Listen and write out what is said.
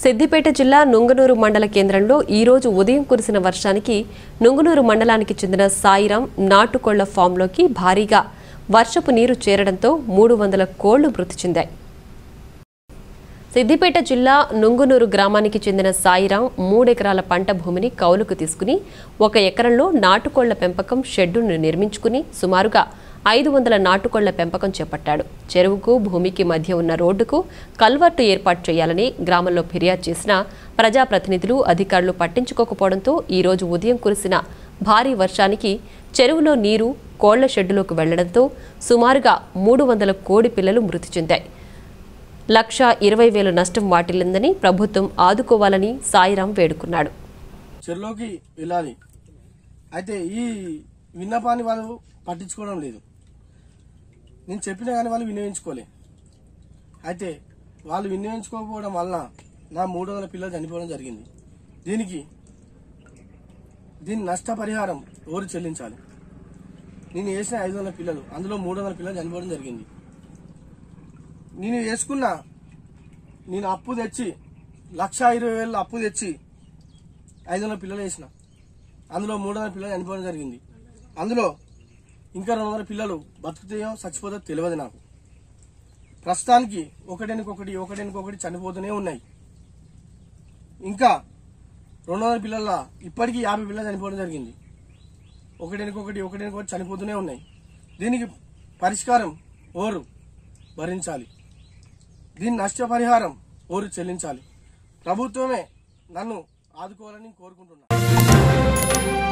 సిద్దిపేట జిల్లా నుంగనూరు మండల కేంద్రంలో ఈ రోజు ఉదయం కురిసిన వర్షానికి నుంగనూరు మండలానికి చెందిన సాయిరాం నాటుకోళ్ల ఫామ్లోకి భారీగా వర్షపు నీరు చేరడంతో మూడు వందల కోళ్లు మృతి చెందాయి సిద్దిపేట జిల్లా నుంగునూరు గ్రామానికి చెందిన సాయిరాం మూడెకరాల పంట భూమిని కౌలుకు తీసుకుని ఒక ఎకరంలో నాటుకోళ్ల పెంపకం షెడ్డును నిర్మించుకుని సుమారుగా ఐదు వందల నాటుకోళ్ల పెంపకం చేపట్టాడు చెరువుకు భూమికి మధ్య ఉన్న రోడ్డుకు కల్వర్టు ఏర్పాటు చేయాలని గ్రామంలో ఫిర్యాదు చేసిన ప్రజాప్రతినిధులు అధికారులు పట్టించుకోకపోవడంతో ఈ రోజు ఉదయం కురిసిన భారీ వర్షానికి చెరువులో నీరు కోళ్ల షెడ్డులోకి వెళ్లడంతో సుమారుగా మూడు వందల కోడి పిల్లలు మృతి చెందాయి లక్ష ఇరవై వేల నష్టం వాటిల్లిందని ప్రభుత్వం ఆదుకోవాలని సాయిరాం వేడుకున్నాడు చెరువులోకి వెళ్ళాలి అయితే ఈ విన్నపాన్ని వాళ్ళు పట్టించుకోవడం లేదు నేను చెప్పినా కానీ వాళ్ళు వినియోగించుకోలే అయితే వాళ్ళు వినియోగించుకోకపోవడం వలన నా మూడు వందల పిల్లలు చనిపోవడం జరిగింది దీనికి దీని నష్టపరిహారం ఎవరు చెల్లించాలి నేను వేసిన ఐదు వందల పిల్లలు అందులో మూడు వందల పిల్లలు చనిపోవడం జరిగింది నేను వేసుకున్న నేను అప్పు తెచ్చి లక్ష ఇరవై వేలు అప్పు తెచ్చి ఐదు వందల పిల్లలు వేసిన అందులో మూడు వందల పిల్లలు చనిపోవడం జరిగింది అందులో ఇంకా రెండు వందల పిల్లలు బతుకుతాయో చచ్చిపోతాయో తెలియదు నాకు ప్రస్తుతానికి ఒకటెనికొకటి ఒకటెనికొకటి చనిపోతూనే ఉన్నాయి ఇంకా రెండు వందల పిల్లల ఇప్పటికీ యాభై పిల్లలు చనిపోవడం జరిగింది ఒకటెనికొకటి ఒకటెనికొకటి చనిపోతూనే ఉన్నాయి దీనికి పరిష్కారం ఓరు భరించాలి దీని నష్టపరిహారం ఓరు చెల్లించాలి ప్రభుత్వమే నన్ను ఆదుకోవాలని కోరుకుంటున్నాను